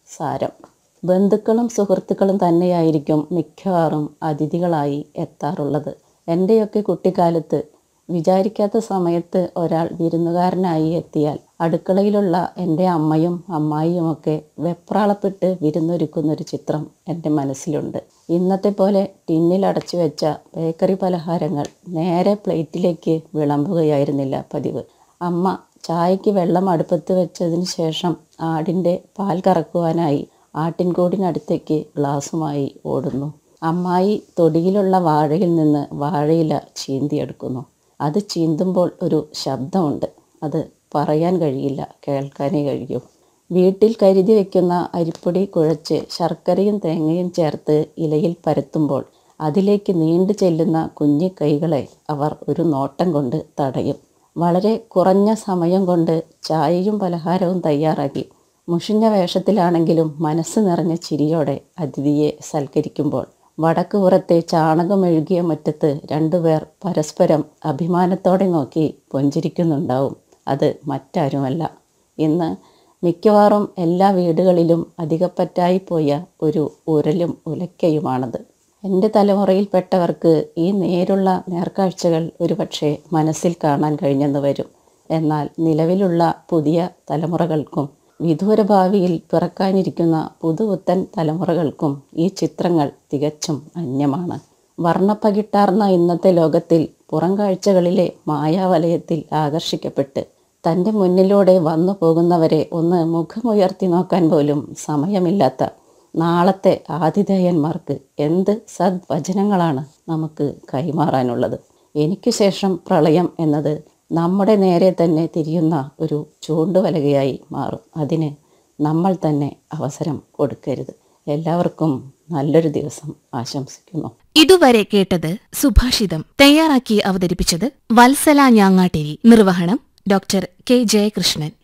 സാരം ബന്ധുക്കളും സുഹൃത്തുക്കളും തന്നെയായിരിക്കും മിക്കവാറും അതിഥികളായി എത്താറുള്ളത് എൻ്റെയൊക്കെ കുട്ടിക്കാലത്ത് വിചാരിക്കാത്ത സമയത്ത് ഒരാൾ വിരുന്നുകാരനായി എത്തിയാൽ അടുക്കളയിലുള്ള എൻ്റെ അമ്മയും അമ്മായിയുമൊക്കെ വെപ്രാളപ്പെട്ട് വിരുന്നൊരുക്കുന്നൊരു ചിത്രം എൻ്റെ മനസ്സിലുണ്ട് ഇന്നത്തെ പോലെ ടിന്നിൽ അടച്ചു വെച്ച ബേക്കറി പലഹാരങ്ങൾ നേരെ പ്ലേറ്റിലേക്ക് വിളമ്പുകയായിരുന്നില്ല പതിവ് അമ്മ ചായക്ക് വെള്ളം അടുപ്പത്ത് വെച്ചതിന് ശേഷം ആടിൻ്റെ പാൽ കറക്കുവാനായി ആട്ടിൻകൂടിനടുത്തേക്ക് ഗ്ലാസുമായി ഓടുന്നു അമ്മായി തൊടിയിലുള്ള വാഴയിൽ നിന്ന് വാഴയില ചീന്തിയെടുക്കുന്നു അത് ചീന്തുമ്പോൾ ഒരു ശബ്ദമുണ്ട് അത് പറയാൻ കഴിയില്ല കേൾക്കാനേ കഴിയൂ വീട്ടിൽ കരുതി വയ്ക്കുന്ന അരിപ്പൊടി കുഴച്ച് ശർക്കരയും തേങ്ങയും ചേർത്ത് ഇലയിൽ പരത്തുമ്പോൾ അതിലേക്ക് നീണ്ടു ചെല്ലുന്ന കുഞ്ഞു കൈകളെ അവർ ഒരു നോട്ടം കൊണ്ട് തടയും വളരെ കുറഞ്ഞ സമയം കൊണ്ട് ചായയും പലഹാരവും തയ്യാറാക്കി മുഷിഞ്ഞ വേഷത്തിലാണെങ്കിലും മനസ്സ് നിറഞ്ഞ ചിരിയോടെ അതിഥിയെ സൽക്കരിക്കുമ്പോൾ വടക്ക് പുറത്തെ ചാണകമെഴുകിയ മുറ്റത്ത് രണ്ടുപേർ പരസ്പരം അഭിമാനത്തോടെ നോക്കി പുഞ്ചിരിക്കുന്നുണ്ടാവും അത് മറ്റാരുമല്ല ഇന്ന് മിക്കവാറും എല്ലാ വീടുകളിലും അധികപ്പറ്റായി പോയ ഒരു ഉരലും ഉലക്കയുമാണത് എൻ്റെ തലമുറയിൽപ്പെട്ടവർക്ക് ഈ നേരുള്ള നേർക്കാഴ്ചകൾ ഒരുപക്ഷെ മനസ്സിൽ കാണാൻ കഴിഞ്ഞെന്ന് വരും എന്നാൽ നിലവിലുള്ള പുതിയ തലമുറകൾക്കും വിദൂര ഭാവിയിൽ പിറക്കാനിരിക്കുന്ന പുതുപുത്തൻ തലമുറകൾക്കും ഈ ചിത്രങ്ങൾ തികച്ചും അന്യമാണ് വർണ്ണപ്പകിട്ടാർന്ന ഇന്നത്തെ ലോകത്തിൽ പുറം കാഴ്ചകളിലെ മായാവലയത്തിൽ ആകർഷിക്കപ്പെട്ട് തൻ്റെ മുന്നിലൂടെ വന്നു പോകുന്നവരെ ഒന്ന് മുഖമുയർത്തി നോക്കാൻ പോലും സമയമില്ലാത്ത നാളത്തെ ആതിഥേയന്മാർക്ക് എന്ത് സദ്വചനങ്ങളാണ് നമുക്ക് കൈമാറാനുള്ളത് എനിക്ക് ശേഷം പ്രളയം എന്നത് നമ്മുടെ നേരെ തന്നെ തിരിയുന്ന ഒരു ചൂണ്ടുവലകയായി മാറും അതിന് നമ്മൾ തന്നെ അവസരം കൊടുക്കരുത് എല്ലാവർക്കും നല്ലൊരു ദിവസം ആശംസിക്കുന്നു ഇതുവരെ കേട്ടത് സുഭാഷിതം തയ്യാറാക്കി അവതരിപ്പിച്ചത് വത്സല ഞാങ്ങാട്ടേരി നിർവഹണം ഡോക്ടർ കെ ജയകൃഷ്ണൻ